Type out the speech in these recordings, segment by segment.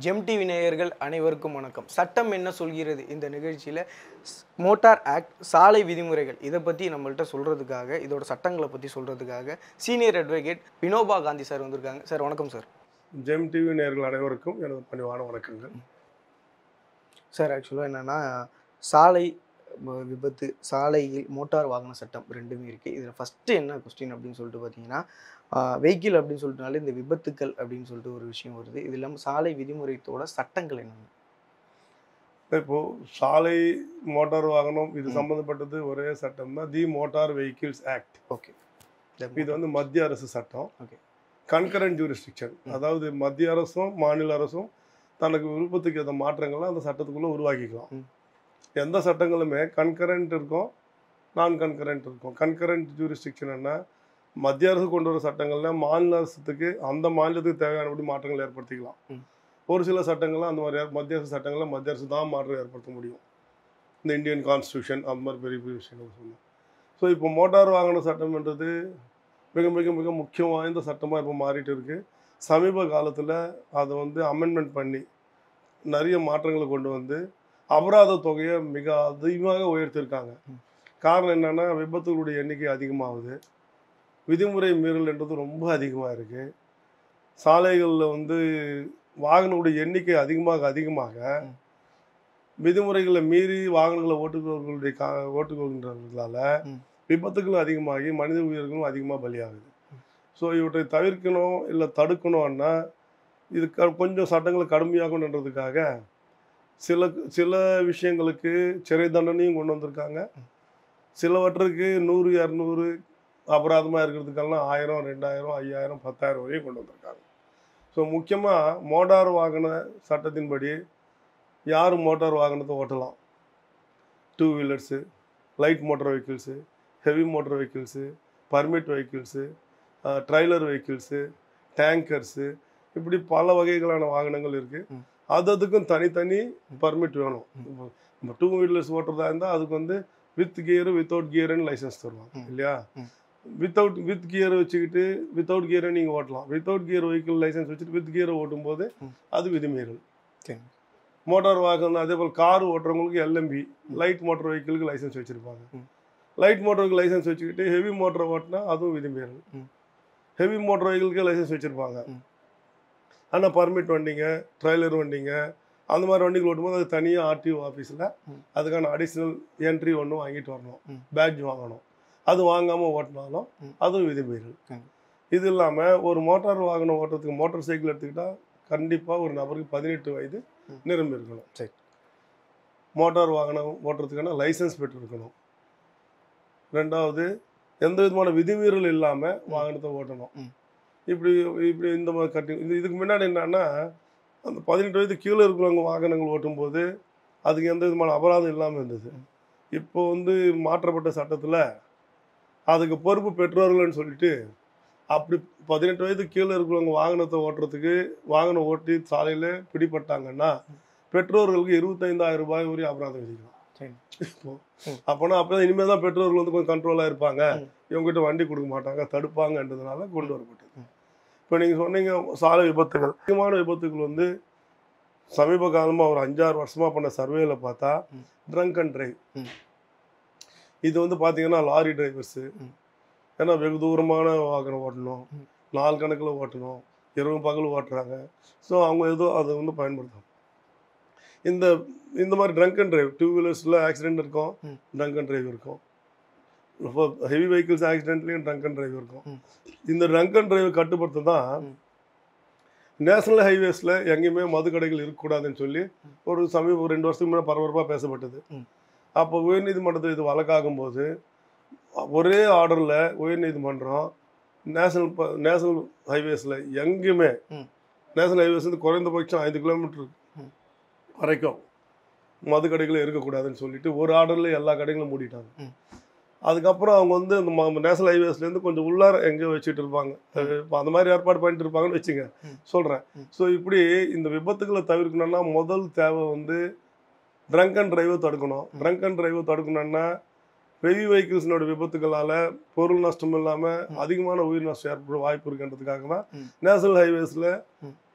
GeM TV நேயர்கள் அனைவருக்கும் வணக்கம் சட்டம் என்ன சொல்கிறது இந்த நிகழ்ச்சியில் மோட்டார் ஆக்ட் சாலை விதிமுறைகள் இதை பற்றி நம்மள்ட்ட சொல்கிறதுக்காக இதோட சட்டங்களை பற்றி சொல்கிறதுக்காக senior advocate Vinoba Gandhi sir வந்திருக்காங்க சார் வணக்கம் சார் ஜெம் டிவி நேயர்கள் அனைவருக்கும் எனது பணிவான வணக்கங்கள் சார் ஆக்சுவலாக என்னென்னா சாலை வ- விபத்து சாலையில் மோட்டார் வாகன சட்டம் ரெண்டுமே இருக்குது இதில் ஃபஸ்ட்டு என்ன கொஸ்டின் அப்படின்னு சொல்லிட்டு பார்த்தீங்கன்னா வெஹிக்கிள் அப்படின்னு சொல்லிட்டுனாலே இந்த விபத்துக்கள் அப்படின்னு சொல்லிட்டு ஒரு விஷயம் வருது இது இல்லாமல் சாலை விதிமுறைத்தோட சட்டங்கள் என்னென்ன இப்போ சாலை மோட்டார் வாகனம் இது ம். சம்பந்தப்பட்டது ஒரே சட்டம் தான் the motor vehicles act okay இது வந்து மத்திய அரசு சட்டம் Okay. கன்கரண்ட் ஜூரிஸ்டிக்ஷன் ம். அதாவது மத்திய அரசும் மாநில அரசும் தனக்கு விருப்பத்துக்கு ஏற்ற மாற்றங்களை அந்த சட்டத்துக்குள்ள உருவாக்கிக்கலாம் ம். எந்த சட்டங்களுமே கன்கரண்ட் இருக்கும் நான் கன்கரண்ட் இருக்கும் கன்கரண்ட் ஜூரிஸ்டிக்ஷன் என்ன மத்திய அரசு கொண்டு வர சட்டங்கள்ல மாநில அரசுக்கு அந்த மாநிலத்துக்கு தேவையானபடி மாற்றங்கள் ஏற்படுத்திக்கலாம் ம். ஒரு சில சட்டங்கள்ல அந்த மாதிரி ஏற்- மத்திய அரசு சட்டங்களை மத்திய அரசு தான் மாற்றம் ஏற்படுத்த முடியும் இந்த இந்தியன் கான்ஸ்டியூஷன் அந்த மாதிரி பெரிய பெரிய விஷயங்கள் சொன்னோம் ஸோ இப்போ மோட்டார் வாகன சட்டம்ன்றது மிக மிக மிக முக்கியம் வாய்ந்த சட்டமாக இப்போ மாறிட்டு இருக்கு சமீப காலத்தில் அதை வந்து அமெண்ட்மெண்ட் பண்ணி நிறைய மாற்றங்களை கொண்டு வந்து அபராத தொகையை மிக அதிகமாக உயர்த்தியிருக்காங்க ம். காரணம் என்னன்னா விபத்துகளுடைய எண்ணிக்கை அதிகமாகுது விதிமுறை மீறல்ன்றது ரொம்ப அதிகமாக இருக்கு சாலைகளில் வந்து வாகனங்களுடைய எண்ணிக்கை அதிகமாக அதிகமாக ம். விதிமுறைகளை மீறி வாகனங்களை ஓட்டுபவர்களுடைய கா ஓட்டுகின்றவர்களால ம். விபத்துகளும் அதிகமாகி மனித உயிர்களும் அதிகமாக பலியாகுது ஸோ இவற்றை தவிர்க்கணும் இல்லை தடுக்கணும்னா இது க கொஞ்சம் சட்டங்களை கடுமையாகணுன்றதுக்காக சில சில விஷயங்களுக்கு சிறை தண்டனையும் கொண்டு வந்திருக்காங்க சிலவற்றுக்கு நூறு இரநூறு அபராதமாக இருக்கிறதுக்கெல்லாம் ஆயிரம் ரெண்டாயிரம் ஐயாயிரம் பத்தாயிரம் வரையும் கொண்டு வந்திருக்காங்க ஸோ முக்கியமாக மோட்டார் வாகன சட்டத்தின்படி யார் மோட்டார் வாகனத்தை ஓட்டலாம் two wheelers light motor vehicles heavy motor vehicles permit vehicles trailer vehicles tankers இப்படி பல வகைகளான வாகனங்கள் இருக்குது ம். அது அதுக்கும் தனித்தனி பர்மிட் வேணும் ம். இப்போ நம்ம டூ வீலர்ஸ் ஓட்டுறதா இருந்தால் அதுக்கு வந்து வித் கியர் வித்தவுட் கியர்னு லைசன்ஸ் தருவாங்க ம். இல்லையா ம். வித்தவுட் வித் கியர் வச்சுக்கிட்டு வித்தவுட் கியரை நீங்கள் ஓட்டலாம் வித்தவுட் கியர் வெஹிக்கிள் லைசன்ஸ் வச்சுட்டு வித் கியரை ஓட்டும்போது ம். அது விதிமீறல் சரி மோட்டார் வாகனம் அதே போல் கார் ஓட்டுறவங்களுக்கு எல்எம்பி லைட் மோட்டார் வெஹிக்கிளுக்கு லைசன்ஸ் வச்சுருப்பாங்க ம். லைட் மோட்டருக்கு லைசன்ஸ் வச்சுக்கிட்டு ஹெவி மோட்டர் ஓட்டினா அதுவும் விதிமீறல் ம். ஹெவி மோட்டார் வெஹிக்கிளுக்கு லைசன்ஸ் வச்சுருப்பாங்க ம். ஆனால் பர்மிட் வண்டிங்க ட்ரைலர் வண்டிங்க அந்த மாதிரி வண்டிகள் ஓட்டும்போது அது தனியாக ஆர்டிஓ ஆஃபீஸில் ம். அதுக்கான அடிஷ்னல் என்ட்ரி ஒன்று வாங்கிட்டு வரணும் ம். பேட்ஜ் வாங்கணும் அது வாங்காமல் ஓட்டினாலும் ம். அதுவும் விதிமீறல் ம். இது இல்லாமல் ஒரு மோட்டார் வாகனம் ஓட்டுறதுக்கு மோட்டார் சைக்கிள் எடுத்துக்கிட்டா கண்டிப்பாக ஒரு நபருக்கு பதினெட்டு வயது ம். நிரம்பி இருக்கணும் சரி. மோட்டார் வாகனம் ஓட்டுறதுக்கான லைசன்ஸ் பெற்றிருக்கணும் ரெண்டாவது எந்த விதமான விதிமீறல் இல்லாமல் வாகனத்தை ஓட்டணும் ம். இப்படி இப்படி இந்த மாதிரி கட்டி இது இதுக்கு முன்னாடி என்னன்னா அந்த பதினெட்டு வயது கீழே இருக்கிறவங்க வாகனங்கள் ஓட்டும்போது அதுக்கு எந்த விதமான அபராதம் இல்லாமல் இருந்தது இப்போ வந்து மாற்றப்பட்ட சட்டத்தில் அதுக்கு பொறுப்பு பெற்றோர்கள்னு சொல்லிட்டு அப்படி பதினெட்டு வயது கீழே இருக்கிறவங்க வாகனத்தை ஓட்டுறதுக்கு வாகனம் ஓட்டி சாலையில் பிடிபட்டாங்கன்னா பெற்றோர்களுக்கு இருபத்தைந்தாயிரம் ரூபாய் வரை அபராதம் விதிக்கலாம் சரி இப்போ ம். அப்போனா அப்போ தான் இனிமேல் தான் பெற்றோர்கள் வந்து கொஞ்சம் கண்ட்ரோலாக இருப்பாங்க ம். இவங்ககிட்ட வண்டி கொடுக்க மாட்டாங்க தடுப்பாங்கன்றதுனால கொண்டு வரப்பட்டது ம். இப்போ நீங்கள் சொன்னீங்க சாலை விபத்துகள் அதிகமான விபத்துகள் வந்து சமீப காலமாக ஒரு அஞ்சாறு வருஷமாக பண்ண சர்வேல பார்த்தா ம். ட்ரங்க் அண்ட் டிரைவ் ம். இது வந்து பார்த்தீங்கன்னா லாரி டிரைவர்ஸு ம். ஏன்னா வெகு தூரமான வாகனம் ஓட்டணும் ம். நாலு கணக்கில் ஓட்டணும் இரவு பகல் ஓட்டுறாங்க ஸோ அவங்க ஏதோ அதை வந்து பயன்படுத்தணும் இந்த இந்த மாதிரி ட்ரங்க் அண்ட் டிரைவ் டூ வீலர்ஸில் ஆக்சிடென்ட் இருக்கும் ம். ட்ரங்க் அண்ட் டிரைவ் இருக்கும் ஹெவி வெஹிக்கிள்ஸ் ஆக்சிடென்ட்லேயும் ட்ரங்க் அண்ட் டிரைவ் இருக்கும் ம். இந்த ட்ரங்க் அண்ட் டிரைவ் கட்டுப்படுத்த தான் ம். நேஷனல் ஹைவேஸில் எங்கேயுமே மது கடைகள் இருக்கக்கூடாதுன்னு சொல்லி ஒரு சமீபம் ஒரு ரெண்டு வருஷத்துக்கு முன்னாடி பரபரப்பாக பேசப்பட்டது ம். அப்போ உயர்நீதிமன்றத்தில் இது வழக்காகும்போது ஒரே ஆர்டரில் உயர்நீதிமன்றம் நேஷனல் ப- நேஷனல் ஹைவேஸில் எங்கேயுமே ம். நேஷனல் ஹைவேஸ் வந்து குறைந்தபட்சம் ஐந்து கிலோமீட்டர் ம். வரைக்கும் மது கடைகள் இருக்கக்கூடாதுன்னு சொல்லிட்டு ஒரு ஆர்டரில் எல்லா கடைகளும் மூடிட்டாங்க ம். அதுக்கப்புறம் அவங்க வந்து இந்த ம- நேஷனல் ஹைவேஸ்லேருந்து கொஞ்சம் உள்ளார எங்கேயோ வச்சுட்டு இருப்பாங்க அது இப்போ அந்த மாதிரி ஏற்பாடு பண்ணிட்டு இருப்பாங்கன்னு வச்சுங்க ம். சொல்கிறேன் ம். ஸோ இப்படி இந்த விபத்துகளை தவிர்க்கணும்னா முதல் தேவை வந்து ட்ரங்க் அண்ட் டிரைவை தடுக்கணும் ம். ட்ரங்க் அண்ட் டிரைவை தடுக்கணும்னா ஹெவி வெஹிக்கிள்ஸ்னோட விபத்துகளால் பொருள் நஷ்டம் இல்லாமல் ம். அதிகமான உயிர் நஷ்டம் ஏற்பட வாய்ப்பு இருக்குன்றதுக்காக தான் ம். நேஷனல் ஹைவேஸில் ம்.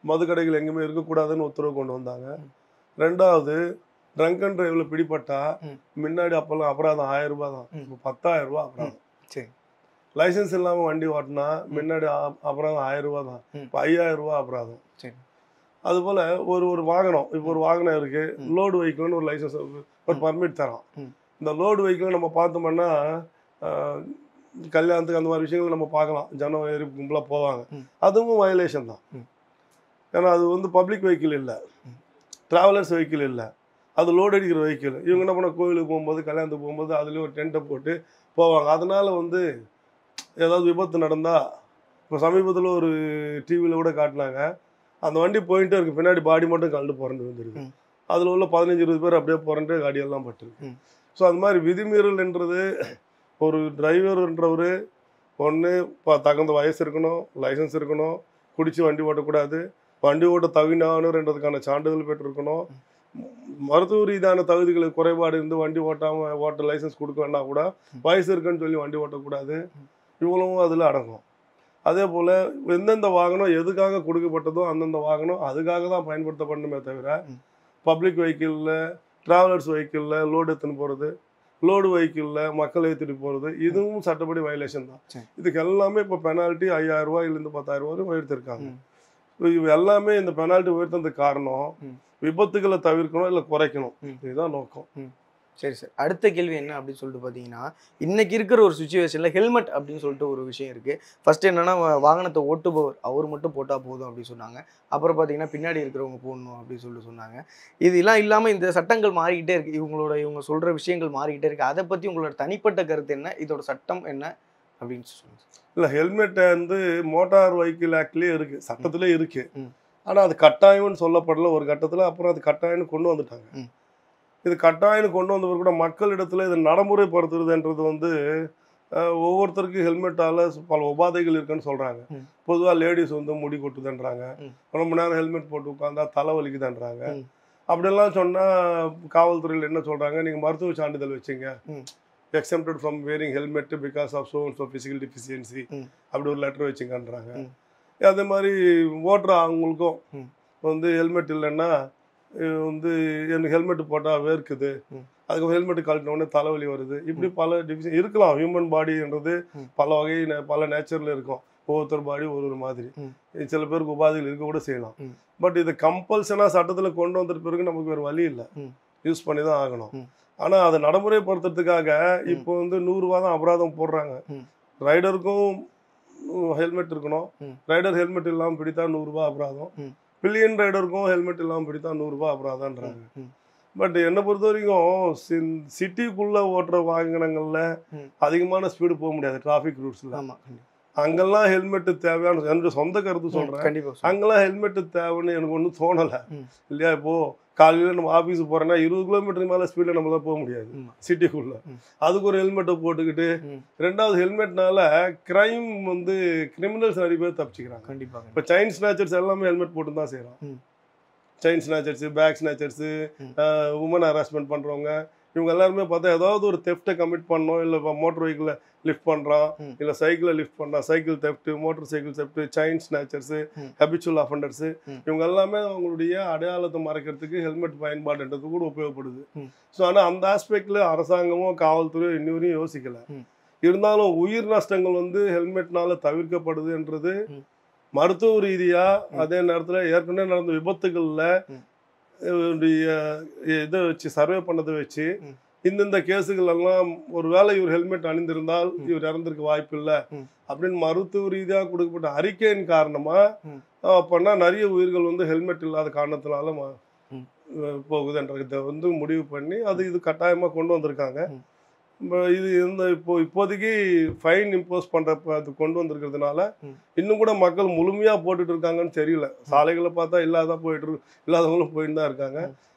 மது கடைகள் எங்கேயுமே இருக்கக்கூடாதுன்னு உத்தரவு கொண்டு வந்தாங்க ரெண்டாவது ட்ரங்க் அண்ட் டிரைவ்ல பிடிபட்டா ம். முன்னாடி அப்பெல்லாம் அபராதம் ஆயிரம் ரூபாய் தான் ம். இப்போ பத்தாயிரம் ரூபாய் அபராதம் சரி லைசென்ஸ் இல்லாம வண்டி ஓட்டினா முன்னாடி அ- அபராதம் ஆயிரம் ரூபாய் தான் ம். இப்போ ஐயாயிரம் ரூபாய் அபராதம் சரி அதுபோல ஒரு ஒரு வாகனம் இப்போ ஒரு வாகனம் இருக்கு ம். லோடு வெஹிக்கிள்னு ஒரு லைசன்ஸ் ஒரு ம். பர்மிட் தரோம் ம். இந்த லோடு வெஹிக்கிள் நம்ம பார்த்தோம்னா ஆஹ், கல்யாணத்துக்கு அந்த மாதிரி விஷயங்கள் நம்ம பார்க்கலாம் ஜனம் ஏறி கும்பலாக போவாங்க ம். அதுவும் வயலேஷன் தான் ம். ஏன்னா அது வந்து பப்ளிக் வெஹிக்கிள் இல்லை ம். டிராவலர்ஸ் வெஹிக்கிள் இல்லை அது லோடு அடிக்கிற வெஹிக்கிள் இவங்க என்ன பண்ண கோயிலுக்கு போகும்போது கல்யாணத்துக்கு போகும்போது அதுலேயும் ஒரு டென்ட்டை போட்டு போவாங்க அதனால வந்து ஏதாவது விபத்து நடந்தா இப்போ சமீபத்தில் ஒரு டிவியில் கூட காட்டினாங்க அந்த வண்டி போயிட்டே இருக்கு பின்னாடி பாடி மட்டும் கலந்து புரண்டு வந்துருக்கு ம். அதில் உள்ள பதினஞ்சு இருபது பேர் அப்படியே புரண்டு காடியெல்லாம் பட்டிருக்கு ம். ஸோ அது மாதிரி விதிமீறல்ன்றது ஒரு டிரைவர்ன்றவர் ஒன்று இப்போ தகுந்த வயசு இருக்கணும் லைசன்ஸ் இருக்கணும் குடிச்சு வண்டி ஓட்டக்கூடாது வண்டி ஓட்ட தகுதியானதுக்கான சான்றிதழ் பெற்றிருக்கணும் மருத்துவ ரீதியான தகுதிகளுக்கு குறைபாடு இருந்து வண்டி ஓட்டாம ஓட்ட லைசன்ஸ் கொடுக்க வேண்டாம் கூட வயசு இருக்குன்னு சொல்லி வண்டி ஓட்டக்கூடாது இவ்வளவும் அதில் அடங்கும் அதே போல் எந்தெந்த வாகனம் எதுக்காக கொடுக்கப்பட்டதோ அந்தந்த வாகனம் அதுக்காக தான் பயன்படுத்தப்படணுமே தவிர ம். பப்ளிக் வெஹிக்கிளில் ட்ராவலர்ஸ் வெஹிக்கிளில் லோடு எடுத்துன்னு போகிறது லோடு வெஹிக்கிளில் மக்கள் ஏற்றிட்டு போகிறது இதுவும் சட்டப்படி வயலேஷன் தான் சரி. இதுக்கு எல்லாமே இப்போ பெனால்ட்டி ஐயாயிரம் ரூபாயிலேருந்து பத்தாயிரம் ரூபாய் உயர்த்திருக்காங்க ம். இப்போ இது எல்லாமே இந்த பெனால்ட்டி உயர்த்ததுக்கு காரணம் ம். விபத்துகளை தவிர்க்கணும் இல்லை குறைக்கணும் ம். இதுதான் நோக்கம் சரி சார் அடுத்த கேள்வி என்ன அப்படின்னு சொல்லிட்டு பார்த்தீங்கன்னா இன்னைக்கு இருக்கிற ஒரு சுச்சுவேஷனில் ஹெல்மெட் அப்படின்னு சொல்லிட்டு ஒரு விஷயம் இருக்குது ஃபர்ஸ்ட் என்னன்னா வா- வாகனத்தை ஓட்டுபவர் அவர் மட்டும் போட்டால் போதும் அப்படின்னு சொன்னாங்க அப்புறம் பார்த்தீங்கன்னா பின்னாடி இருக்கிறவங்க போடணும் அப்படின்னு சொல்லிட்டு சொன்னாங்க இதெல்லாம் இல்லாமல் இந்த சட்டங்கள் மாறிக்கிட்டே இருக்கு இவங்களோட இவங்க சொல்கிற விஷயங்கள் மாறிக்கிட்டே இருக்கு அதை பற்றி உங்களோட தனிப்பட்ட கருத்து என்ன இதோட சட்டம் என்ன அப்படின்னு சொல்லுங்க சார். இல்லை ஹெல்மெட்டை வந்து மோட்டார் வெஹிக்கிள் ஆக்ட்லேயே இருக்குது சட்டத்திலே இருக்கு ம். ஆனால் அது கட்டாயம்னு சொல்லப்படல ஒரு கட்டத்தில் அப்புறம் அது கட்டாயம்னு கொண்டு வந்துட்டாங்க ம். இது கட்டாயம்னு கொண்டு வந்த பிறகு கூட மக்களிடத்துல இதை நடைமுறைப்படுத்துறதுன்றது வந்து அஹ், ஒவ்வொருத்தருக்கும் ஹெல்மெட்டால பல உபாதைகள் இருக்குன்னு சொல்கிறாங்க ம். பொதுவாக லேடிஸ் வந்து முடி கொட்டுதுன்றாங்க ம். ரொம்ப நேரம் ஹெல்மெட் போட்டு உட்காந்தா தலை வலிக்குதுன்றாங்க ம். அப்படியெல்லாம் சொன்னால் காவல்துறையில் என்ன சொல்கிறாங்க நீங்கள் மருத்துவ சான்றிதழ் வச்சுங்க ம். Exempted from wearing helmet because of so so physical deficiency ம். அப்படி ஒரு லெட்டர் வச்சுங்கன்றாங்க ம். அதே மாதிரி ஓட்டுற அவங்களுக்கும் ம். வந்து ஹெல்மெட் இல்லைன்னா அஹ் வந்து எனக்கு ஹெல்மெட் போட்டால் வேர்க்குது ம். அதுக்கு ஹெல்மெட் கழட்டின உடனே தலைவலி வருது இப்படி பல டிவிஷன் இருக்கலாம் ஹியூமன் பாடின்றது ம். பல வகை நே- பல நேச்சரில் இருக்கும் ஒவ்வொருத்தர் பாடி ஒரு ஒரு மாதிரி ம். சில பேருக்கு உபாதைகள் இருக்க கூட செய்யலாம் ம். பட் இதை கம்பல்சனாக சட்டத்தில் கொண்டு வந்த பிறகு நமக்கு வேறு வழி இல்லை ம். யூஸ் பண்ணி தான் ஆகணும் ம். ஆனால் அதை நடைமுறைப்படுத்துறதுக்காக இப்போ வந்து நூறுரூவா தான் அபராதம் போடுறாங்க ம். ரைடருக்கும் ஹெல்மெட் இருக்கணும் ம். ரைடர் ஹெல்மெட் இல்லாமல் பிடித்தா நூறுரூவா அபராதம் ம். பில்லியன் ரைடருக்கும் ஹெல்மெட் இல்லாமல் பிடித்தா நூறுரூவா அபராதம்ன்றாங்க ம். பட் என்னை பொறுத்த வரைக்கும் சிட்டிக்குள்ளே ஓட்டுற வாகனங்களில் ம். அதிகமான ஸ்பீடு போக முடியாது டிராஃபிக் ரூட்ஸில் ஆமாம் கண்டிப்பாக அங்கெல்லாம் ஹெல்மெட் தேவையான என்னோட சொந்த கருத்து சொல்கிறேன் கண்டிப்பாக அங்கெல்லாம் ஹெல்மெட் தேவைன்னு எனக்கு ஒன்றும் தோணலை ம். இல்லையா இப்போ காலையில் நம்ம ஆஃபீஸுக்கு போகிறோன்னா இருபது கிலோமீட்டருக்கு மேலே ஸ்பீடில் நம்மளால போக முடியாது ஆமா. சிட்டிக்குள்ள ம். அதுக்கு ஒரு ஹெல்மெட்டை போட்டுக்கிட்டு ம். ரெண்டாவது ஹெல்மெட்னால கிரைம் வந்து கிரிமினல்ஸ் நிறைய பேர் தப்பிச்சுக்கிறாங்க கண்டிப்பாக இப்போ செயின் ஸ்நாச்சர்ஸ் எல்லாமே ஹெல்மெட் போட்டு தான் செய்கிறோம் ம். செயின் ஸ்நாச்சர்ஸு பேக் ஸ்நாச்சர்ஸு ம். உமன் ஹராஸ்மெண்ட் பண்ணுறவங்க இவங்க எல்லாருமே பார்த்தா ஏதாவது ஒரு தெஃப்ட்டை கமிட் பண்ணோம் இல்லை மோட்டர் வெஹிக்கிளை லிஃப்ட் பண்ணுறான் ம். இல்லை சைக்கிளை லிஃப்ட் பண்ணுறான் cycle theft motor cycle theft chain snatchers ம். ஹபிச்சுவல் அஃபண்டர்ஸு ம். இவங்க எல்லாமே அவங்களுடைய அடையாளத்தை மறைக்கிறதுக்கு ஹெல்மெட் பயன்பாடுன்றது கூட உபயோகப்படுது ம். ஸோ ஆனால் அந்த ஆஸ்பெக்டில் அரசாங்கமும் காவல்துறையும் இன்னி வரையும் யோசிக்கல ம். இருந்தாலும் உயிர் நஷ்டங்கள் வந்து ஹெல்மெட்னால தவிர்க்கப்படுதுன்றது ம். மருத்துவ ரீதியா ம். அதே நேரத்துல ஏற்கனவே நடந்த விபத்துகள்ல ம். இவருடைய இதை வச்சு சர்வே பண்ணதை வச்சு ம். இந்தந்த கேஸுகள் எல்லாம் ஒருவேளை இவர் ஹெல்மெட் அணிந்திருந்தால் ம். இவர் இறந்திருக்க வாய்ப்பு இல்லை ம். அப்படின்னு மருத்துவ ரீதியா கொடுக்கப்பட்ட அறிக்கையின் காரணமா ம். அப்பன்னா நிறைய உயிர்கள் வந்து ஹெல்மெட் இல்லாத காரணத்தினால ம- ம். அஹ் போகுதுன்றதை வந்து முடிவு பண்ணி அது இது கட்டாயமா கொண்டு வந்திருக்காங்க ம். இப்போ இது இந்த இப்போ இப்போதைக்கு ஃபைன் இம்போஸ் பண்ற அது கொண்டு வந்திருக்கிறதுனால ம். இன்னும் கூட மக்கள் முழுமையா போட்டுட்டு இருக்காங்கன்னு தெரியல சாலைகளை பார்த்தா இல்லாத போயிட்டு இருக்கு இல்லாதவங்களும் போயிட்டு தான் இருக்காங்க ம்.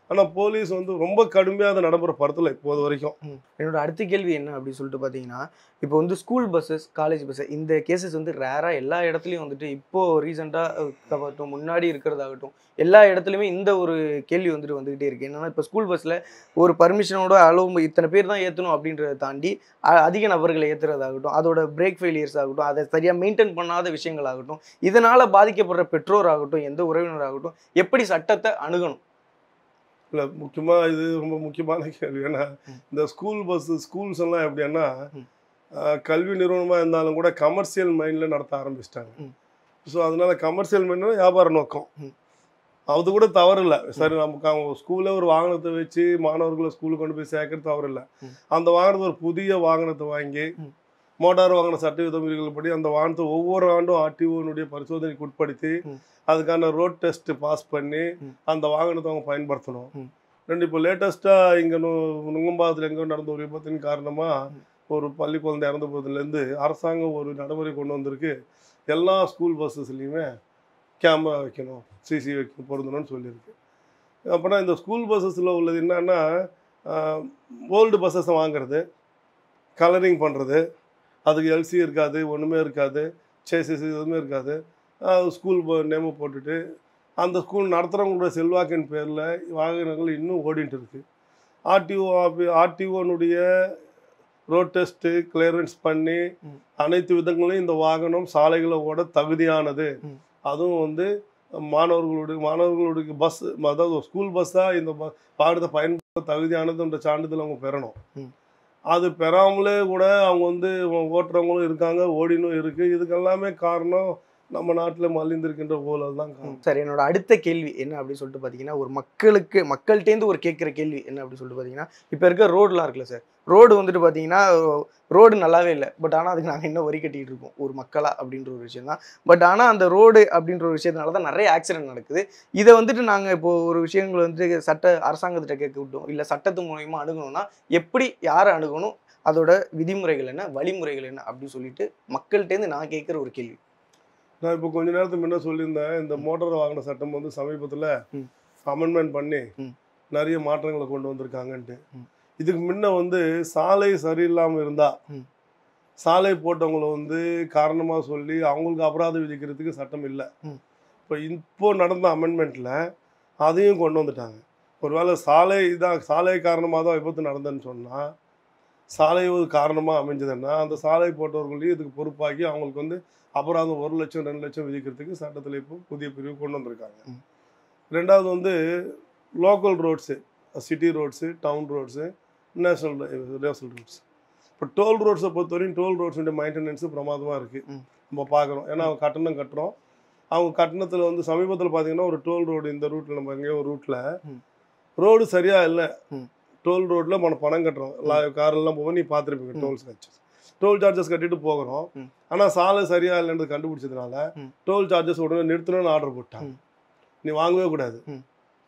ஆனால் போலீஸ் வந்து ரொம்ப கடுமையாக அதை நடைமுறைப்படுத்தலை இப்போது வரைக்கும் என்னோட அடுத்த கேள்வி என்ன அப்படின்னு சொல்லிட்டு பார்த்தீங்கன்னா இப்போ வந்து ஸ்கூல் பஸ்ஸஸ் காலேஜ் பஸ் இந்த கேசஸ் வந்து ரேராக எல்லா இடத்துலையும் வந்துட்டு இப்போ ரீசெண்டாக முன்னாடி இருக்கிறதாகட்டும் எல்லா இடத்துலையுமே இந்த ஒரு கேள்வி வந்துட்டு வந்துகிட்டே இருக்கு என்னன்னா இப்போ ஸ்கூல் பஸ்ஸில் ஒரு பர்மிஷனோட அளவு இத்தனை பேர் தான் ஏற்றணும் அப்படின்றத தாண்டி அ- அதிக நபர்களை ஏற்றுறதாகட்டும் அதோட பிரேக் ஃபெயிலியர்ஸ் ஆகட்டும் அதை சரியாக மெயின்டைன் பண்ணாத விஷயங்கள் ஆகட்டும் இதனால் பாதிக்கப்படுற பெற்றோர் ஆகட்டும் எந்த உறவினராகட்டும் எப்படி சட்டத்தை அணுகணும் இல்லை முக்கியமாக இது ரொம்ப முக்கியமான கேள்வி ஏன்னா ம். இந்த ஸ்கூல் பஸ் ஸ்கூல்ஸ் எல்லாம் எப்படின்னா ம். ஆஹ், கல்வி நிறுவனமாக இருந்தாலும் கூட கமர்ஷியல் மைண்டில் நடத்த ஆரம்பிச்சிட்டாங்க ம். ஸோ அதனால கமர்ஷியல் மைண்ட்னா வியாபார நோக்கம் ம். அது கூட தவறு இல்லை சரி நமக்கு அவங்க ஸ்கூலில் ஒரு வாகனத்தை வச்சு மாணவர்களை ஸ்கூலுக்கு கொண்டு போய் சேர்க்கறது தவறு இல்லை ம். அந்த வாகனத்தை ஒரு புதிய வாகனத்தை வாங்கி ம். மோட்டார் வாகன சட்ட விதிமுறைகள் படி அந்த வாகனத்தை ஒவ்வொரு ஆண்டும் ஆர்டிஓனுடைய பரிசோதனைக்கு உட்படுத்தி ம். அதுக்கான ரோட் டெஸ்ட் பாஸ் பண்ணி ம். அந்த வாகனத்தை அவங்க பயன்படுத்தணும் ம். ரெண்டு இப்போ லேட்டஸ்ட்டாக இங்கே நுங்கம்பாக்கத்தில் எங்கோ நடந்த ஒரு விபத்தின் காரணமாக ம். ஒரு பள்ளி குழந்தை இறந்து போகிறதுலேருந்து அரசாங்கம் ஒரு நடைமுறை கொண்டு வந்திருக்கு எல்லா ஸ்கூல் பஸ்ஸஸ்லையுமே கேமரா வைக்கணும் சிசி வைக்கணும் பொருந்தணும்னு சொல்லியிருக்கு அப்புறம் இந்த ஸ்கூல் பஸ்ஸஸில் உள்ளது என்னன்னா ஓல்டு பஸ்ஸஸை வாங்குறது கலரிங் பண்ணுறது அதுக்கு எல்சி இருக்காது ஒன்றுமே இருக்காது சேசிஸ் எதுவுமே இருக்காது ஸ்கூல் நேமை போட்டுட்டு அந்த ஸ்கூல் நடத்துகிறவங்களோட செல்வாக்கின் பேரில் வாகனங்கள் இன்னும் ஓடிட்டு இருக்கு ஆர்டிஓ ஆர்டிஓனுடைய ரோட் டெஸ்ட்டு கிளியரன்ஸ் பண்ணி ம். அனைத்து விதங்களையும் இந்த வாகனம் சாலைகளை ஓட தகுதியானது ம். அதுவும் வந்து மாணவர்களுடைய மாணவர்களுடைய பஸ் அதாவது ஸ்கூல் பஸ்ஸாக இந்த ப- வாகனத்தை பயன்படுத்த தகுதியானதுன்ற சான்றிதழ் அவங்க பெறணும் ம். அது பெறாமலே கூட அவங்க வந்து ஓட்டுறவங்களும் இருக்காங்க ஓடினும் இருக்கு இதுக்கெல்லாமே காரணம் நம்ம நாட்டில் மலிந்திருக்கின்ற ஊழல் தான் காரணம் சார் என்னோட அடுத்த கேள்வி என்ன அப்படின்னு சொல்லிட்டு பார்த்தீங்கன்னா ஒரு மக்களுக்கு மக்கள்கிட்டேருந்து ஒரு கேட்குற கேள்வி என்ன அப்படின்னு சொல்லிட்டு பார்த்தீங்கன்னா இப்போ இருக்க ரோடெலாம் இருக்குல்ல சார் ரோடு வந்துட்டு பார்த்தீங்கன்னா ரோடு நல்லாவே இல்லை பட் ஆனால் அதுக்கு நாங்கள் என்ன வரி கட்டிக்கிட்டு இருக்கோம் ஒரு மக்களா அப்படின்ற ஒரு விஷயம் தான் பட் ஆனால் அந்த ரோடு அப்படின்ற ஒரு விஷயத்தினால தான் நிறைய ஆக்சிடென்ட் நடக்குது இதை வந்துட்டு நாங்கள் இப்போ ஒரு விஷயங்களை வந்து சட்ட அரசாங்கத்திட்ட கேட்க விட்டோம் இல்லை சட்டத்து மூலயமா அணுகணும்னா எப்படி யாரை அணுகணும் அதோட விதிமுறைகள் என்ன வழிமுறைகள் என்ன அப்படின்னு சொல்லிட்டு மக்கள்கிட்டேருந்து நான் கேட்குற ஒரு கேள்வி நான் இப்போ கொஞ்ச நேரத்துக்கு முன்ன சொல்லியிருந்தேன் இந்த மோட்டார் வாகன சட்டம் வந்து சமீபத்தில் ம். அமெண்ட்மெண்ட் பண்ணி ம். நிறைய மாற்றங்களை கொண்டு வந்திருக்காங்கன்ட்டு ம். இதுக்கு முன்ன வந்து சாலை சரியில்லாமல் இருந்தா ம். சாலை போட்டவங்கள வந்து காரணமாக சொல்லி அவங்களுக்கு அபராதம் விதிக்கிறதுக்கு சட்டம் இல்லை ம். இப்போ இப்போ நடந்த அமெண்ட்மெண்ட்டில் அதையும் கொண்டு வந்துட்டாங்க ஒருவேளை சாலை இதான் சாலை காரணமாக தான் விபத்து நடந்ததுன்னு சொன்னால் சாலை ஒரு காரணமாக அமைஞ்சதுன்னா அந்த சாலை போட்டவர்களையும் இதுக்கு பொறுப்பாக்கி அவங்களுக்கு வந்து அபராதம் ஒரு லட்சம் ரெண்டு லட்சம் விதிக்கிறதுக்கு சட்டத்தில் இப்போ புதிய பிரிவு கொண்டு வந்திருக்காங்க ம். ரெண்டாவது வந்து local roads city roads town roads national national roads இப்போ டோல் ரோட்ஸை பொறுத்தவரையும் டோல் ரோட்ஸுடைய மெயின்டெனன்ஸு பிரமாதமாக இருக்குது ம். நம்ம பார்க்குறோம் ஏன்னா அவங்க கட்டணம் கட்டுறோம் அவங்க கட்டணத்தில் வந்து சமீபத்தில் பார்த்தீங்கன்னா ஒரு டோல் ரோடு இந்த ரூட்டில் நம்ம எங்கேயோ ஒரு ரூட்டில் ம். ரோடு சரியாக இல்லை ம். டோல் ரோட்டில் நம்ம பணம் கட்டுறோம் காரெல்லாம் போக நீ பார்த்துருப்பீங்க ம். டோல் சார்ஜஸ் டோல் சார்ஜஸ் கட்டிட்டு போகிறோம் ம். ஆனால் சாலை சரியாக இல்லைன்றது கண்டுபிடிச்சதுனால ம். டோல் சார்ஜஸ் உடனே நிறுத்தணும்னு ஆர்டர் போட்டாங்க ம். நீ வாங்கவே கூடாது ம்.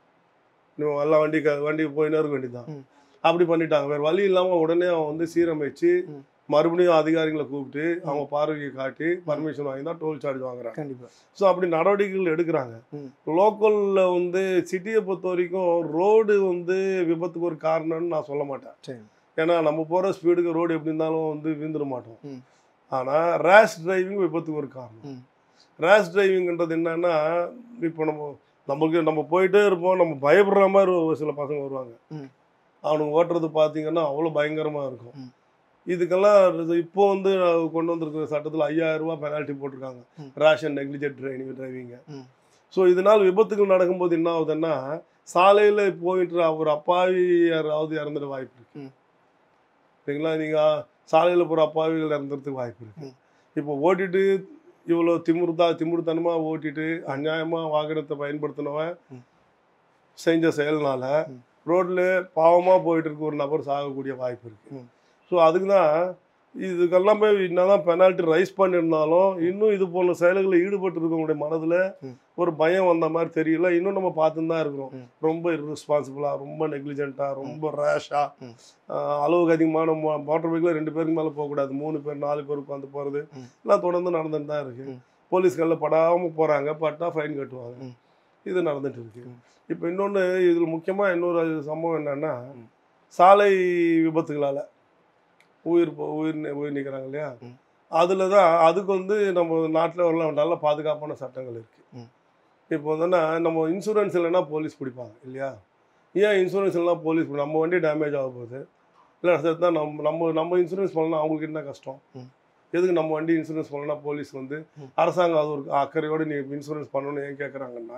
நீ எல்லாம் வண்டி க- வண்டி போயினே இருக்க வேண்டியதுதான் ம். அப்படி பண்ணிட்டாங்க வேறு வழி இல்லாமல் உடனே அவன் வந்து சீரமைச்சு ம். மறுபடியும் அதிகாரிகளை கூப்பிட்டு அவங்க பார்வையை காட்டி பர்மிஷன் வாங்கி தான் டோல் சார்ஜ் வாங்குறாங்க கண்டிப்பாக ஸோ அப்படி நடவடிக்கைகள் எடுக்கிறாங்க ம். லோக்கலில் வந்து சிட்டியை பொறுத்த வரைக்கும் ரோடு வந்து விபத்துக்கு ஒரு காரணம்னு நான் சொல்ல மாட்டேன் சரி ஏன்னா நம்ம போகிற ஸ்பீடுக்கு ரோடு எப்படி இருந்தாலும் வந்து வீழ்ந்துட மாட்டோம் ம். ஆனால் ரேஷ் டிரைவிங் விபத்துக்கு ஒரு காரணம் ம். ரேஷ் டிரைவிங்ன்றது என்னன்னா இப்போ நம்ம நமக்கு நம்ம போயிட்டே இருப்போம் நம்ம பயப்படுற மாதிரி ஒரு சில பசங்க வருவாங்க ம். அவனுங்க ஓட்டுறது பார்த்தீங்கன்னா அவ்வளோ பயங்கரமாக இருக்கும் ம். இதுக்கெல்லாம் இது இப்போ வந்து கொண்டு வந்திருக்கிற சட்டத்தில் ஐயாயிரம் ரூபாய் பெனால்ட்டி போட்டிருக்காங்க ம். ரேஷ் அண்ட் நெக்லிஜென்ட் டிரைவிங் டிரைவிங்க ம். ஸோ இதனால் விபத்துகள் நடக்கும்போது என்ன ஆகுதுன்னா சாலையில் போயிட்டு ஒரு அப்பாவி யாராவது இறந்துட வாய்ப்பு இருக்கு ம். சரிங்களா நீங்கள் சாலையில் போகிற அப்பாவிகள் இறந்துறதுக்கு வாய்ப்பு இருக்கு ம். இப்போ ஓட்டிட்டு இவ்வளோ திமிர்தா திமிர்த்தனமாக ஓட்டிட்டு அநியாயமாக வாகனத்தை பயன்படுத்தினவன் ம். செஞ்ச செயல்னால ம். ரோட்டில் பாவமாக போயிட்டு இருக்க ஒரு நபர் சாகக்கூடிய வாய்ப்பு இருக்கு ம். ஸோ அதுக்கு தான் இதுக்கெல்லாமே என்னதான் பெனால்ட்டி ரைஸ் பண்ணியிருந்தாலும் இன்னும் இது போன்ற செயல்களில் ஈடுபட்டு இருக்கவங்களுடைய மனதில் ம். ஒரு பயம் வந்த மாதிரி தெரியல இன்னும் நம்ம பார்த்துன்னு தான் இருக்கிறோம் ம். ரொம்ப irresponsible-ஆ ரொம்ப நெக்லிஜென்ட்டாக ரொம்ப ரேஷாக ம். அளவுக்கு அதிகமான மோட்டர் பைக்கில் ரெண்டு பேருக்கு மேலே போகக்கூடாது மூணு பேர் நாலு பேர் உட்காந்து போகிறது ம். எல்லாம் தொடர்ந்து நடந்துட்டு தான் இருக்கு ம். போலீஸ்களில் படாமல் போகிறாங்க பட்டா ஃபைன் கட்டுவாங்க ம். இது நடந்துட்டு இருக்கு ம். இப்போ இன்னொன்று இதில் முக்கியமாக இன்னொரு சம்பவம் என்னன்னா ம். சாலை விபத்துகளால் உயிர் போ- உயிர் நி- உயிர் நிற்கிறாங்க இல்லையா ம். அதில் தான் அதுக்கு வந்து நம்ம நாட்டில் உள்ள நல்ல பாதுகாப்பான சட்டங்கள் இருக்குது ம். இப்போ வந்துன்னா நம்ம இன்சூரன்ஸ் இல்லைன்னா போலீஸ் பிடிப்பாங்க இல்லையா ஏன் இன்சூரன்ஸ் இல்லைனா போலீஸ் பிடி- நம்ம வண்டி டேமேஜ் ஆக போகுது இல்லை சேர்த்து தான் நம்ம நம்ம நம்ம இன்சூரன்ஸ் பண்ணலாம் அவங்களுக்கு என்ன கஷ்டம் ம். எதுக்கு நம்ம வண்டி இன்சூரன்ஸ் பண்ணலன்னா போலீஸ் வந்து ம். அரசாங்கம் அது ஒரு அக்கறையோடு நீ இன்சூரன்ஸ் பண்ணணும்னு ஏன் கேட்குறாங்கன்னா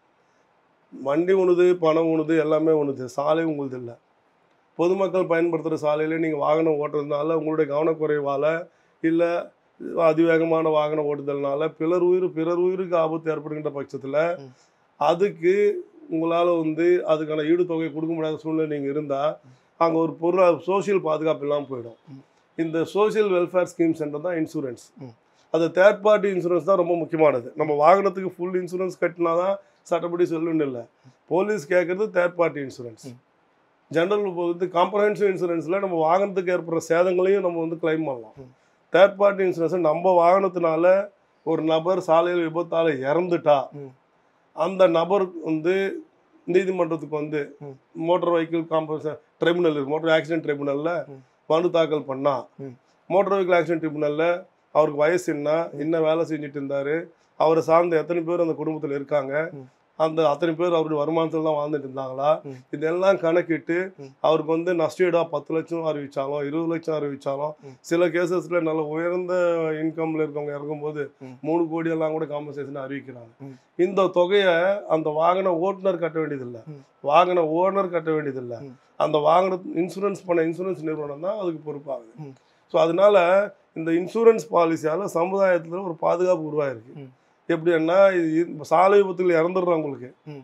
வண்டி உணுது பணம் உணுது எல்லாமே உணுது சாலை உங்களுது இல்லை பொதுமக்கள் பயன்படுத்துகிற சாலையில் நீங்கள் வாகனம் ஓட்டுறதுனால உங்களுடைய கவனக்குறைவால் இல்லை அதிவேகமான வாகனம் ஓட்டுதல்னால பிறர் உயிர் பிறர் உயிருக்கு ஆபத்து ஏற்படுகின்ற பட்சத்தில் ம். அதுக்கு உங்களால் வந்து அதுக்கான ஈடுத்தொகை கொடுக்க முடியாத சூழ்நிலை நீங்கள் இருந்தால் அங்கே ஒரு பொருள் சோஷியல் பாதுகாப்பு இல்லாமல் போயிடும் ம். இந்த சோஷியல் வெல்ஃபேர் ஸ்கீம் சென்டர் தான் இன்சூரன்ஸ் ம். அது தேர்ட் பார்ட்டி இன்சூரன்ஸ் தான் ரொம்ப முக்கியமானது நம்ம வாகனத்துக்கு ஃபுல் இன்சூரன்ஸ் கட்டினா தான் சட்டப்படி சொல்லணும்னு இல்லை போலீஸ் கேட்குறது தேர்ட் பார்ட்டி இன்சூரன்ஸ் ம். ஜென்ரல் வந்து காம்ப்ரஹென்சிவ் இன்சூரன்ஸில் நம்ம வாகனத்துக்கு ஏற்படுற சேதங்களையும் நம்ம வந்து கிளைம் பண்ணலாம் ம். தேர்ட் பார்ட்டி இன்சூரன்ஸ் நம்ம வாகனத்தினால ஒரு நபர் சாலையில் விபத்தால் இறந்துட்டா ம். அந்த நபர் வந்து நீதிமன்றத்துக்கு வந்து ம். மோட்டார் வெஹிக்கிள் காம்பன்ச ட்ரிபுனல் இருக்கு மோட்டார் ஆக்சிடென்ட் ட்ரிபுனலில் ம். மனு தாக்கல் பண்ணா ம். மோட்டார் வெஹிக்கிள் ஆக்சிடென்ட் ட்ரிபுனலில் அவருக்கு வயசு என்ன என்ன வேலை செஞ்சுட்டு இருந்தாரு அவரை சார்ந்த எத்தனை பேர் அந்த குடும்பத்தில் இருக்காங்க ம். அந்த அத்தனை பேர் அவருடைய வருமானத்தில் தான் வாழ்ந்துட்டு இருந்தாங்களா ம். இதெல்லாம் கணக்கிட்டு ம். அவருக்கு வந்து நஷ்டஈடா பத்து லட்சம் அறிவிச்சாலும் இருபது லட்சம் அறிவிச்சாலும் ம். சில கேசஸ்ல நல்ல உயர்ந்த இன்கம்ல இருக்கவங்க இறங்கும்போது ம். மூணு கோடி எல்லாம் கூட காம்பன்சேஷன் அறிவிக்கிறாங்க ம். இந்த தொகையை அந்த வாகன ஓட்டுநர் கட்ட வேண்டியதில்லை ம். வாகன ஓனர் கட்ட வேண்டியதில்லை ம். அந்த வாகன இன்சூரன்ஸ் பண்ண இன்சூரன்ஸ் நிறுவனம் தான் அதுக்கு பொறுப்பாகுது ம். ஸோ அதனால இந்த இன்சூரன்ஸ் பாலிசியால சமுதாயத்துல ஒரு பாதுகாப்பு உருவாயிருக்கு ம். எப்படின்னா இது இப்ப சாலை விபத்தில் இறந்துடுறவங்களுக்கு ம்.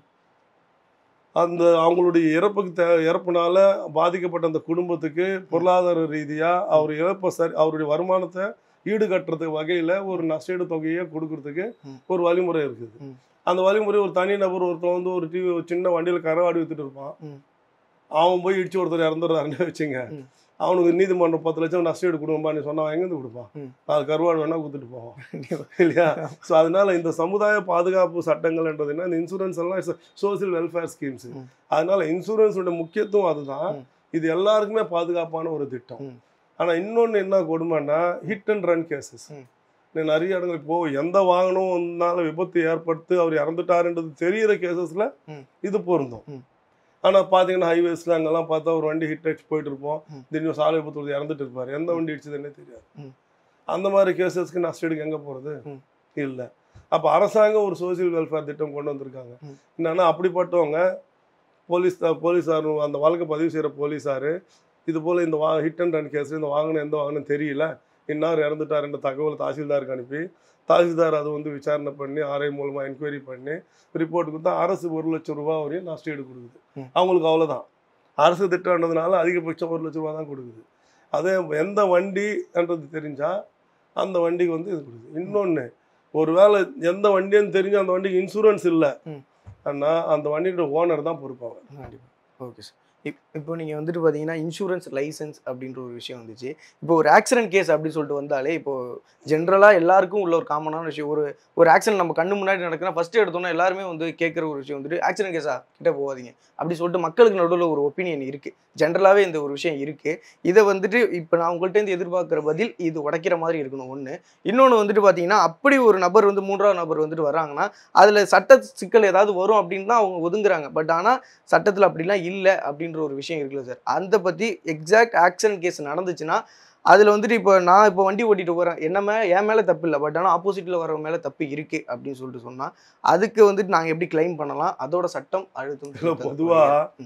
அந்த அவங்களுடைய இறப்புக்கு தே இறப்புனால பாதிக்கப்பட்ட அந்த குடும்பத்துக்கு பொருளாதார ரீதியா அவர் இறப்ப சரி அவருடைய வருமானத்தை ஈடுகட்டுறதுக்கு வகையில ஒரு நஷ்டஈடு தொகையை கொடுக்கறதுக்கு ம். ஒரு வழிமுறை இருக்குது ம். அந்த வழிமுறை ஒரு தனி நபர் ஒருத்தன் வந்து ஒரு டிவி ஒரு சின்ன வண்டியில கரவாடி வித்துட்டு இருப்பான் ம். அவன் போய் இடிச்சு ஒருத்தர் இறந்துடுறாருன்னு வச்சுங்க ம். அவனுக்கு நீதிமன்றம் பத்து லட்சம் நஷ்டஈடு கொடுப்பா நீ சொன்னா அவன் எங்கேருந்து கொடுப்பான் ம். அது கருவாடு வேணா கொடுத்துட்டு போவான் இல்லையா ஸோ அதனால இந்த சமுதாய பாதுகாப்பு சட்டங்கள்ன்றது என்ன இந்த இன்சூரன்ஸ் எல்லாம் சோசியல் வெல்ஃபேர் ஸ்கீம்ஸ் ம். அதனால இன்சூரன்ஸோட முக்கியத்துவம் அதுதான் ம். இது எல்லாருக்குமே பாதுகாப்பான ஒரு திட்டம் ம். ஆனா இன்னொன்னு என்ன கொடுமைன்னா ஹிட் அண்ட் ரன் கேசஸ் ம். நிறைய இடங்கள் இப்போ எந்த வாகனம்னால விபத்து ஏற்படுத்து அவர் இறந்துட்டாருன்றது தெரியிற கேசஸ்ல ம். இது பொருந்தும் ம். ஆனா பாத்தீங்கன்னா ஹைவேஸ்ல அங்கெல்லாம் பார்த்தா ஒரு வண்டி ஹிட் அடிச்சு போயிட்டு இருப்போம் ம். திடீர்னு சாலை விபத்து ஒருத்தர் இறந்துட்டு இருப்பாரு எந்த வண்டி அடிச்சதுன்னே தெரியாது ம். அந்த மாதிரி கேசஸ்க்கு நஷ்டீடுக்கு எங்க போறது ம். இல்ல அப்ப அரசாங்கம் ஒரு சோசியல் வெல்ஃபேர் திட்டம் கொண்டு வந்திருக்காங்க ம். என்னன்னா அப்படிப்பட்டவங்க போலீஸ் போலீஸார் அந்த வழக்கு பதிவு செய்யற போலீஸாரு இது போல இந்த வா ஹிட் அண்ட் ரன் கேஸ் இந்த வாகனம் எந்த வாகனம் தெரியல இன்னார் இறந்துட்டாருன்ற தகவல் தாசில்தாருக்கு அனுப்பி தாசில்தார் அது வந்து விசாரணை பண்ணி ஆர்ஐ மூலமா என்கொயரி பண்ணி ரிப்போர்ட் கொடுத்தா அரசு ஒரு லட்சம் ரூபாய் வரையும் நஷ்டஈடு கொடுக்குது ம். அவங்களுக்கு அவ்வளவுதான் அரசு திட்டம்ன்றதுனால அதிகபட்சம் ஒரு லட்சம் ரூபாய் தான் கொடுக்குது அதே எந்த வண்டின்றது தெரிஞ்சா அந்த வண்டிக்கு வந்து இது கொடுக்குது இன்னொன்று ஒருவேளை எந்த வண்டின்னு தெரிஞ்சு அந்த வண்டிக்கு இன்சூரன்ஸ் இல்லை ம். ஆனால் அந்த வண்டியோட ஓனர் தான் பொறுப்பாங்க கண்டிப்பாக ஓகே சார் இப் இப்போ நீங்கள் வந்துட்டு பார்த்தீங்கன்னா இன்சூரன்ஸ் லைசன்ஸ் அப்படின்ற ஒரு விஷயம் வந்துச்சு இப்போ ஒரு ஆக்சிடென்ட் கேஸ் அப்படின்னு சொல்லிட்டு வந்தாலே இப்போ ஜென்ரலாக எல்லாருக்கும் உள்ள ஒரு காமனான விஷயம் ஒரு ஒரு ஆக்சிடென்ட் நம்ம கண்ணு முன்னாடி நடக்குன்னா ஃபர்ஸ்ட் எடுத்தோன்னா எல்லாருமே வந்து கேட்குற ஒரு விஷயம் வந்துட்டு ஆக்சிடென்ட் கேஸா கிட்ட போகாதீங்க அப்படி சொல்லிட்டு மக்களுக்கு நடுவில் ஒரு ஒப்பீனியன் இருக்குது ஜென்ரலாகவே இந்த ஒரு விஷயம் இருக்குது இதை வந்துட்டு இப்போ நான் உங்கள்கிட்ட எதிர்பார்க்குற பதில் இது உடைக்கிற மாதிரி இருக்கணும் ஒன்று இன்னொன்று வந்துட்டு பார்த்தீங்கன்னா அப்படி ஒரு நபர் வந்து மூன்றாவது நபர் வந்துட்டு வராங்கன்னா அதில் சட்ட சிக்கல் ஏதாவது வரும் அப்படின்னு தான் அவங்க ஒதுங்குறாங்க பட் ஆனால் சட்டத்தில் அப்படிலாம் இல்லை அப்படின்ற ஒரு விஷயம் இருக்குல்ல சார் அந்த பற்றி எக்ஸாக்ட் ஆக்சிடென்ட் கேஸ் நடந்துச்சுன்னா அதில் வந்துட்டு இப்போ நான் இப்போ வண்டி ஓட்டிட்டு போகிறேன் என்ன மே என் மேலே தப்பு இல்லை பட் ஆனால் ஆப்போசிட்டில் வரவங்க மேலே தப்பு இருக்குது அப்படின்னு சொல்லிட்டு சொன்னால் அதுக்கு வந்துட்டு நாங்கள் எப்படி கிளைம் பண்ணலாம் அதோட சட்டம் அழுத்தம் இல்ல, பொதுவா ம்.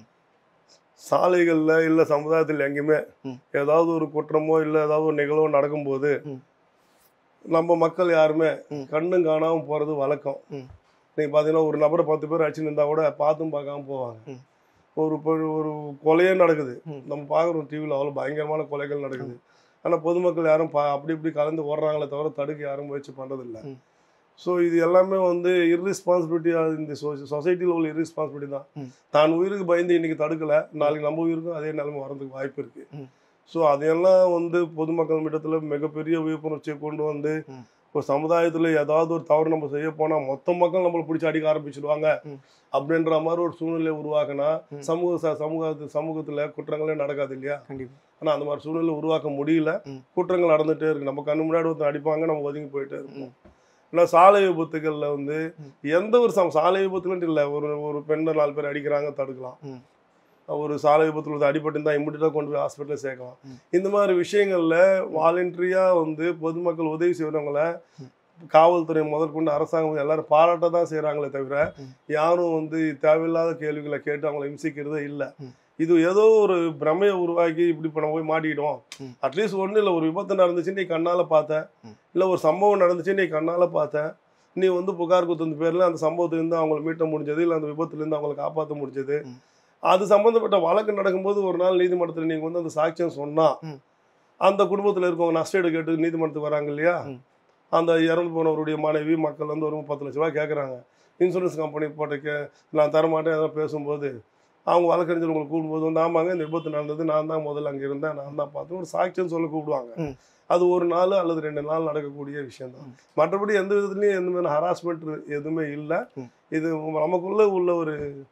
சாலைகள்ல இல்ல சமுதாயத்தில் எங்கேயுமே ம். ஏதாவது ஒரு குற்றமோ இல்ல ஏதாவது ஒரு நிகழ்வோ நடக்கும்போது ம். நம்ம மக்கள் யாருமே ம். கண்ணும் காணாம போறது வழக்கம் ம். நீங்க பாத்தீங்கன்னா ஒரு நபரை பத்து பேர் அடிச்சு நின்றா கூட பார்த்தும் பார்க்காம போவாங்க ம். ஒரு பொ- ஒரு கொலையே நடக்குது ம். நம்ம பார்க்குறோம் டிவியில் அவ்வளோ பயங்கரமான கொலைகள் நடக்குது ஆனா பொதுமக்கள் யாரும் பா அப்படி இப்படி கலந்து ஓடுறாங்களே தவிர தடுக்க யாரும் முயற்சி பண்றதில்ல ம். ஸோ இது எல்லாமே வந்து இர்ரெஸ்பான்சிபிலிட்டி இந்த சொசைட்டியில் உள்ள இர்ரெஸ்பான்சிபிலிட்டி தான் ம். தான் உயிருக்கு பயந்து இன்னைக்கு தடுக்கல நாளைக்கு நம்ம உயிருக்கும் அதே நிலைமை வரதுக்கு வாய்ப்பு இருக்கு ம். ஸோ அதையெல்லாம் வந்து பொதுமக்கள் இடத்துல மிகப்பெரிய விழிப்புணர்ச்சியை கொண்டு வந்து ம். ஒரு சமுதாயத்தில் ஏதாவது ஒரு தவறு நம்ம செய்ய போனால் மொத்த மக்கள் நம்மளை பிடிச்சி அடிக்க ஆரம்பிச்சிடுவாங்க ம். அப்படின்ற மாதிரி ஒரு சூழ்நிலை உருவாக்குனா ம். சமூக ச- சமூகத்து சமூகத்தில் குற்றங்களே நடக்காது இல்லையா கண்டிப்பா ஆனால் அந்த மாதிரி சூழ்நிலை உருவாக்க முடியல ம். குற்றங்கள் நடந்துகிட்டே இருக்கு நம்ம கண்ணு முன்னாடி ஒருத்தன் அடிப்பாங்க நம்ம ஒதுங்கி போயிட்டே இருப்போம் ம். ஆனால் சாலை விபத்துகளில் வந்து ம். எந்த ஒரு சம் சாலை விபத்துலன்ட்டு இல்லை ஒரு ஒரு பெண்ணை நாலு பேர் அடிக்கிறாங்க தடுக்கலாம் ம். ஒரு சாலை விபத்துல வந்து அடிபட்டு இம்மிடியாக கொண்டு போய் ஹாஸ்பிட்டலில் சேர்க்கலாம் ம். இந்த மாதிரி விஷயங்களில் வாலண்டரியாக வந்து பொதுமக்கள் உதவி செய்கிறவங்கள ம். காவல்துறை முதற்கொண்டு அரசாங்கம் வந்து எல்லாரும் பாராட்ட தான் செய்கிறாங்களே தவிர ம். யாரும் வந்து தேவையில்லாத கேள்விகளை கேட்டு அவங்கள இம்சிக்கிறதே இல்லை ம். இது ஏதோ ஒரு பிரமையை உருவாக்கி இப்படி இப்போ நம்ம போய் மாட்டிக்கிட்டோம் ம். அட்லீஸ்ட் ஒன்றும் இல்லை ஒரு விபத்து நடந்துச்சு நீ கண்ணால் பார்த்த ம். இல்லை ஒரு சம்பவம் நடந்துச்சு நீ கண்ணால் பார்த்த நீ வந்து புகார் குத்துந்த பேரில் அந்த சம்பவத்திலேருந்து அவங்களை மீட்ட முடிஞ்சது இல்லை அந்த விபத்துலேருந்து அவங்களை காப்பாற்ற முடிஞ்சது ம். அது சம்மந்தப்பட்ட வழக்கு நடக்கும்போது ஒரு நாள் நீதிமன்றத்தில் நீங்கள் வந்து அந்த சாட்சியம் சொன்னா ம். அந்த குடும்பத்தில் இருக்கவங்க நஷ்டஈடு கேட்டு நீதிமன்றத்துக்கு வராங்க இல்லையா ம். அந்த இறந்து போனவருடைய மனைவி மக்கள் வந்து ஒரு பத்து லட்ச ரூபாய் கேட்குறாங்க இன்சூரன்ஸ் கம்பெனி போட்ட கே நான் தரமாட்டேன் ஏதோ பேசும்போது அவங்க வழக்கறிஞர் உங்களுக்கு கூப்பிடும்போது வந்து ஆமாங்க இந்த விபத்து நடந்தது நான் தான் முதல்ல அங்கே இருந்தேன் நான் தான் பார்த்தேன் ஒரு சாட்சியம் சொல்ல கூப்பிடுவாங்க ம். அது ஒரு நாள் அல்லது ரெண்டு நாள் நடக்கக்கூடிய விஷயம் தான் ம். மற்றபடி எந்த விதத்துலையும் எந்த மாதிரி ஹராஸ்மெண்ட் எதுவுமே இல்லை ம். இது நமக்குள்ள உள்ள ஒரு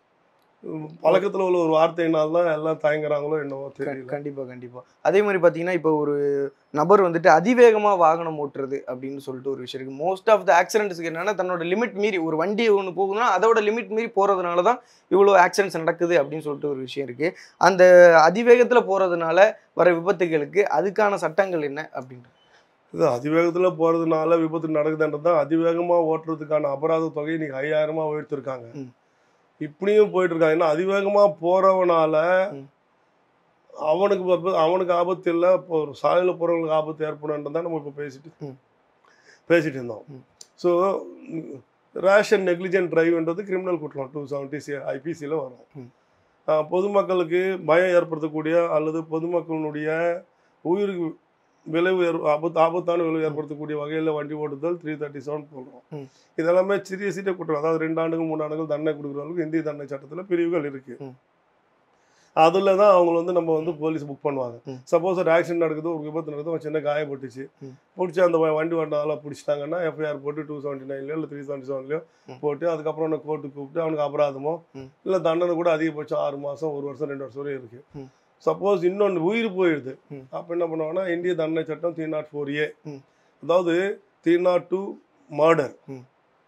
உம், பழக்கத்துல உள்ள ஒரு வார்த்தையினால தான் எல்லாம் தயங்குறாங்களோ என்னவோ க- தெரியல கண்டிப்பா கண்டிப்பா அதே மாதிரி பாத்தீங்கன்னா இப்போ ஒரு நபர் வந்துட்டு அதிவேகமா வாகனம் ஓட்டுறது அப்படின்னு சொல்லிட்டு ஒரு விஷயம் இருக்கு மோஸ்ட் ஆஃப் த ஆக்சிடென்ட்ஸ்க்கு என்னன்னா தன்னோட லிமிட் மீறி ஒரு வண்டி ஒன்று போகுதுன்னா அதோட லிமிட் மீறி போறதுனால தான் இவ்வளோ ஆக்சிடென்ட்ஸ் நடக்குது அப்படின்னு சொல்லிட்டு ஒரு விஷயம் இருக்கு அந்த அதிவேகத்துல போறதுனால வர விபத்துகளுக்கு அதுக்கான சட்டங்கள் என்ன அப்படின்னு இது அதிவேகத்துல போறதுனால விபத்து நடக்குதுன்றது தான் அதிவேகமா ஓட்டுறதுக்கான அபராத தொகையை இன்னைக்கு ஐயாயிரமா உயர்த்திருக்காங்க ம். இப்படியும் போயிட்டு இருக்காங்க ஏன்னா அதிவேகமா போறவனால ம். அவனுக்கு வப்ப- அவனுக்கு ஆபத்து இல்லை இப்போ ஒரு சாலையில போறவங்களுக்கு ஆபத்து ஏற்படும்ன்றது தான் நம்ம இப்போ பேசிட்டு ம். பேசிட்டு இருந்தோம் ம். ஸோ ரேஷன் நெக்லிஜென்ட் டிரைவ்ன்றது கிரிமினல் குற்றம் டூ செவன்ட்டி சி ஐபிசியில் வரும் ம். ஆஹ் பொதுமக்களுக்கு பயம் ஏற்படுத்தக்கூடிய அல்லது பொதுமக்களுடைய உயிருக்கு விளைவு ஏற் ஆபத்து ஆபத்தான விளைவு ஏற்படுத்தக்கூடிய வகையில் வண்டி ஓட்டுதல் த்ரீ தேர்ட்டி செவன் போடுறோம் ம். இதெல்லாமே சிறிய சிறிய குற்றம் அதாவது ரெண்டு ஆண்டுகள் மூணு ஆண்டுகள் தண்டனை கொடுக்குற அளவுக்கு இந்திய தண்டனை சட்டத்தில் பிரிவுகள் இருக்கு ம். அதில் தான் அவங்க வந்து நம்ம வந்து போலீஸ் புக் பண்ணுவாங்க ம். சப்போஸ் ஒரு ஆக்சிடென்ட் நடக்குது ஒரு விபத்து நடக்குது ஒரு சின்ன காயப்பட்டுச்சு ம். பிடிச்சி அந்த வ- வண்டி வந்தால பிடிச்சிட்டாங்கன்னா எஃப்ஐஆர் போட்டு டூ செவன்ட்டி நைன்லையோ இல்லை த்ரீ செவன்ட்டி செவன்லையோ ம். போட்டு அதுக்கப்புறம் அவனை கோர்ட்டுக்கு கூப்பிட்டு அவனுக்கு அபராதமோ ம். இல்லை தண்டனை கூட அதிகபட்சம் ஆறு மாதம் ஒரு வருஷம் ரெண்டு வருஷம் வரையும் இருக்கு ம். சப்போஸ் இன்னொன்று உயிர் போயிடுது ம். அப்போ என்ன பண்ணுவாங்கன்னா இந்திய தண்டனை சட்டம் த்ரீ நாட் ஃபோர் ஏ ம். அதாவது த்ரீ நாட் டூ மர்டர் ம்.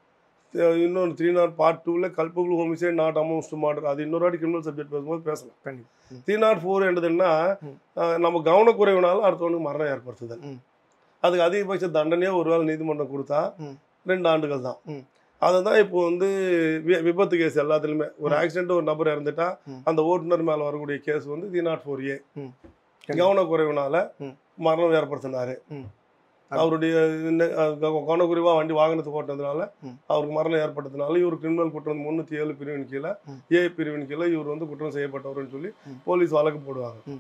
இன்னொன்று த்ரீ நாட் பார்ட் டூவில் culpable homicide not amounts to murder அது இன்னொரு வாட்டி கிரிமினல் சப்ஜெக்ட் பேசும்போது பேசலாம் கண்டிப்பா ம். த்ரீ நாட் ஃபோர் என்றதுன்னா ம். அஹ், நம்ம கவனக்குறைவுனால அடுத்தவனுக்கு மரணம் ஏற்படுத்துதல் ம். அதுக்கு அதிகபட்ச தண்டனையே ஒருவேளை நீதிமன்றம் கொடுத்தா ம். ரெண்டு ஆண்டுகள் தான் ம். அதை தான் இப்போ வந்து வி- விபத்து கேஸ் எல்லாத்துலேயுமே ஒரு ம். ஆக்சிடென்ட் ஒரு நபர் இறந்துட்டா ம். அந்த ஓட்டுநர் மேலே வரக்கூடிய கேஸ் வந்து த்ரீ நாட் ஃபோர் ஏ ம். கவனக்குறைவுனால ம். மரணம் ஏற்படுத்தினாரு ம். அவருடைய இந்த- அஹ் கவ- கவனக்குறைவா வண்டி வாகனத்துக்கு ஓட்டுனதுனால ம். அவருக்கு மரணம் ஏற்பட்டதுனால இவர் கிரிமினல் குற்றம் முன்னூத்தி ஏழு பிரிவின் கீழே ம். ஏ பிரிவின் கீழே இவர் வந்து குற்றம் செய்யப்பட்டவர்னு சொல்லி ம். போலீஸ் வழக்கு போடுவாங்க ம்.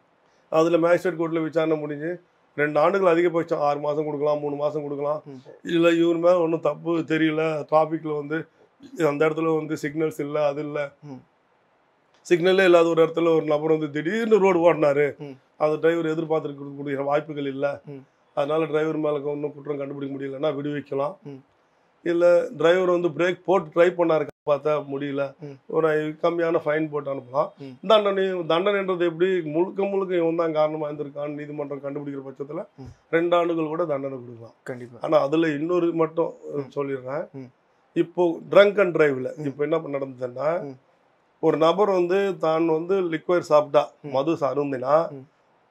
அதுல மேஜிஸ்ட்ரேட் கோர்ட்ல விசாரணை முடிஞ்சு ரெண்டு ஆண்டுகள் அதிகபட்சம் ஆறு மாசம் கொடுக்கலாம் மூணு மாசம் கொடுக்கலாம் ம். இல்ல இவர் மேல ஒன்றும் தப்பு தெரியல டிராஃபிக்ல வந்து அந்த இடத்துல வந்து சிக்னல்ஸ் இல்லை அது இல்லை ம். சிக்னலே இல்லாத ஒரு இடத்துல ஒரு நபர் வந்து திடீர்னு ரோடு ஓடினாரு ம். அந்த டிரைவர் எதிர்பார்த்துருக்கக்கூடிய வாய்ப்புகள் இல்லை ம். அதனால டிரைவர் மேலே ஒன்றும் குற்றம் கண்டுபிடிக்க முடியலன்னா விடுவிக்கலாம் ம். இல்லை டிரைவர் வந்து பிரேக் போட்டு ட்ரை பண்ணாரு பார்த்தா முடியல ம். ஒரு கம்மியான ஃபைன் போட்டு அனுப்பலாம் ம். தண்டனை தண்டனைன்றது எப்படி முழுக்க முழுக்க இவன் தான் காரணமாக இருந்திருக்கான்னு நீதிமன்றம் கண்டுபிடிக்கிற பட்சத்தில் ம். ரெண்டு ஆண்டுகள் கூட தண்டனை கொடுக்கலாம் கண்டிப்பா ஆனால் அதில் இன்னொரு மட்டும் ம். சொல்லிடுறேன் ம். இப்போ ட்ரங்க் அண்ட் டிரைவ்ல ம். இப்போ என்ன நடந்ததுன்னா ம். ஒரு நபர் வந்து தான் வந்து லிக்வைட் சாப்பிட்டா ம். மது அருந்தினா ம்.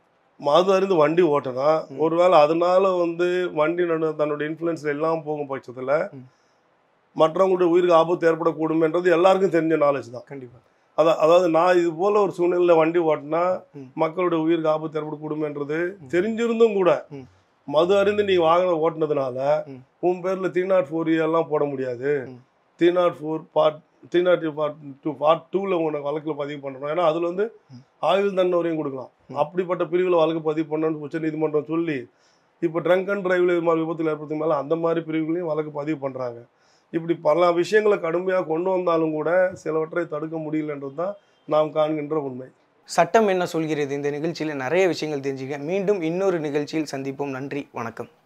மது அறிந்து வண்டி ஓட்டினா ம். ஒருவேளை அதனால வந்து வண்டி நடு தன்னோட இன்ஃப்ளூயன்ஸ்ல எல்லாம் போகும் பட்சத்தில் ம். மற்றவங்களுடைய உயிருக்கு ஆபத்து ஏற்படக்கூடும்ன்றது எல்லாருக்கும் தெரிஞ்ச நாலேஜ் தான் கண்டிப்பா அதா அதாவது நான் இது போல ஒரு சூழ்நிலையில் வண்டி ஓட்டினா ம். மக்களுடைய உயிருக்கு ஆபத்து ஏற்படக்கூடும்ன்றது ம். தெரிஞ்சிருந்தும் கூட ம். மது அறிந்து நீ வாகனம் ஓட்டுனதுனால ம். உன் பேர்ல த்ரீ நாட் ஃபோர் எல்லாம் போட முடியாது ம். Three nought four part three nought part two part டூவில் உனக்கு வழக்கில் பதிவு பண்ணணும் ஏன்னா அதில் வந்து ம். ஆயுள் தண்டனை வரையும் கொடுக்கலாம் ம். அப்படிப்பட்ட பிரிவில் வழக்கு பதிவு பண்ணணும்னு உச்ச நீதிமன்றம் சொல்லி இப்போ ட்ரங்க் அண்ட் டிரைவில் இது மாதிரி விபத்தில் ஏற்படுத்தும் மேலே அந்த மாதிரி பிரிவுகளையும் வழக்கு பதிவு பண்ணுறாங்க இப்படி பல விஷயங்களை கடுமையாக கொண்டு வந்தாலும் கூட சிலவற்றை தடுக்க முடியலன்றது தான் நாம் காண்கின்ற உண்மை சட்டம் என்ன சொல்கிறது இந்த நிகழ்ச்சியில் நிறைய விஷயங்கள் தெரிஞ்சுக்க மீண்டும் இன்னொரு நிகழ்ச்சியில் சந்திப்போம் நன்றி வணக்கம்